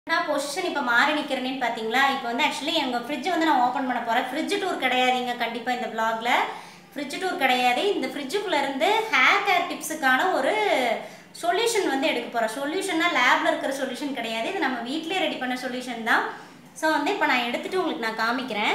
நான் பொசிஷன் இப்போ மாறி நிற்கிறேன்னு பார்த்தீங்களா இப்போ வந்து ஆக்சுவலி எங்கள் ஃப்ரிட்ஜை வந்து நான் ஓப்பன் பண்ண போகிறேன் ஃப்ரிட்ஜ் டூர் கிடையாதுங்க கண்டிப்பாக இந்த vlogல ஃப்ரிட்ஜ் டூர் கிடையாது இந்த ஃப்ரிட்ஜுக்குள்ளே இருந்து ஹேர் கேர் டிப்ஸுக்கான ஒரு சொல்யூஷன் வந்து எடுக்க போகிறோம் சொல்யூஷன்னா லேபில் இருக்கிற சொல்யூஷன் கிடையாது இது நம்ம வீட்டிலே ரெடி பண்ண சொல்யூஷன் தான் ஸோ வந்து இப்போ நான் எடுத்துகிட்டு உங்களுக்கு நான் காமிக்கிறேன்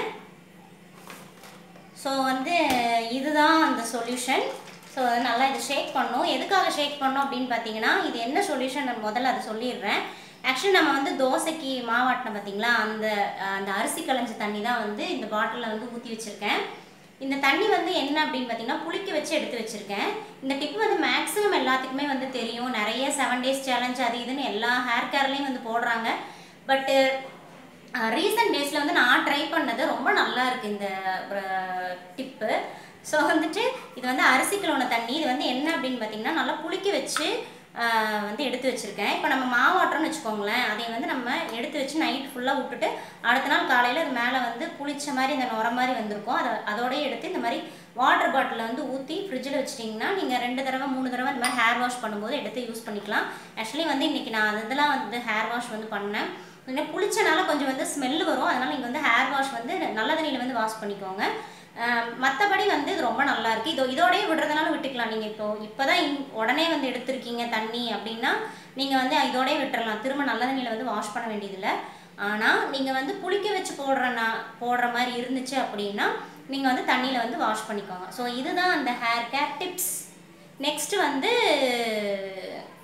ஸோ வந்து இதுதான் அந்த சொல்யூஷன் ஸோ அதை நல்லா இதை ஷேக் பண்ணணும் எதுக்காக ஷேக் பண்ணோம் அப்படின்னு பார்த்தீங்கன்னா இது என்ன சொல்யூஷன் நான் முதல்ல அதை சொல்லிடுறேன் ஆக்சுவலி நம்ம வந்து தோசைக்கு மாவாட்டின பார்த்தீங்களா அந்த அந்த அரிசி களைஞ்ச தண்ணி தான் வந்து இந்த பாட்டிலில் வந்து ஊற்றி வச்சுருக்கேன் இந்த தண்ணி வந்து என்ன அப்படின்னு பார்த்தீங்கன்னா புளிக்க வச்சு எடுத்து வச்சுருக்கேன் இந்த டிப் வந்து மேக்ஸிமம் எல்லாத்துக்குமே வந்து தெரியும் நிறைய செவன் டேஸ் சேலஞ்ச் அது இதுன்னு எல்லா ஹேர் கேர்லேயும் வந்து போடுறாங்க பட்டு ரீசன்ட் டேஸில் வந்து நான் ட்ரை பண்ணது ரொம்ப நல்லா இருக்கு இந்த டிப்பு ஸோ வந்துட்டு இது வந்து அரிசி கிலோன தண்ணி இது வந்து என்ன அப்படின்னு பார்த்தீங்கன்னா நல்லா புளிக்க வச்சு ஆஹ், வந்து எடுத்து வச்சுருக்கேன் இப்போ நம்ம மாவாட்டுறோம்னு வச்சுக்கோங்களேன் அதை வந்து நம்ம எடுத்து வச்சு நைட் ஃபுல்லாக விட்டுட்டு அடுத்த நாள் காலையில் அது மேலே வந்து புளிச்ச மாதிரி இந்த நுர மாதிரி வந்திருக்கும் அதை அதோடய எடுத்து இந்த மாதிரி வாட்டர் பாட்டிலில் வந்து ஊற்றி ஃப்ரிட்ஜில் வச்சிட்டிங்கன்னா நீங்கள் ரெண்டு தடவை மூணு தடவை இந்த மாதிரி ஹேர் வாஷ் பண்ணும்போது எடுத்து யூஸ் பண்ணிக்கலாம் ஆக்சுவலி வந்து இன்றைக்கி நான் இதெல்லாம் வந்து ஹேர் வாஷ் வந்து பண்ணேன் இன்னும் புளிச்சனால கொஞ்சம் வந்து ஸ்மெல் வரும் அதனால் நீங்கள் வந்து ஹேர் வாஷ் வந்து நல்ல தண்ணியில் வந்து வாஷ் பண்ணிக்கோங்க மற்றபடி வந்து இது ரொம்ப நல்லா இருக்கு இதோ இதோடயே விடுறதுனால விட்டுக்கலாம் நீங்கள் இப்போ இப்போ தான் உடனே வந்து எடுத்திருக்கீங்க தண்ணி அப்படின்னா நீங்கள் வந்து இதோடயே விட்டுறலாம் திரும்ப நல்ல தண்ணியில் வந்து வாஷ் பண்ண வேண்டியதில்லை ஆனால் நீங்கள் வந்து புளிக்க வச்சு போடுறனா போடுற மாதிரி இருந்துச்சு அப்படின்னா நீங்கள் வந்து தண்ணியில் வந்து வாஷ் பண்ணிக்கோங்க ஸோ இதுதான் அந்த ஹேர் கேர் டிப்ஸ் நெக்ஸ்ட் வந்து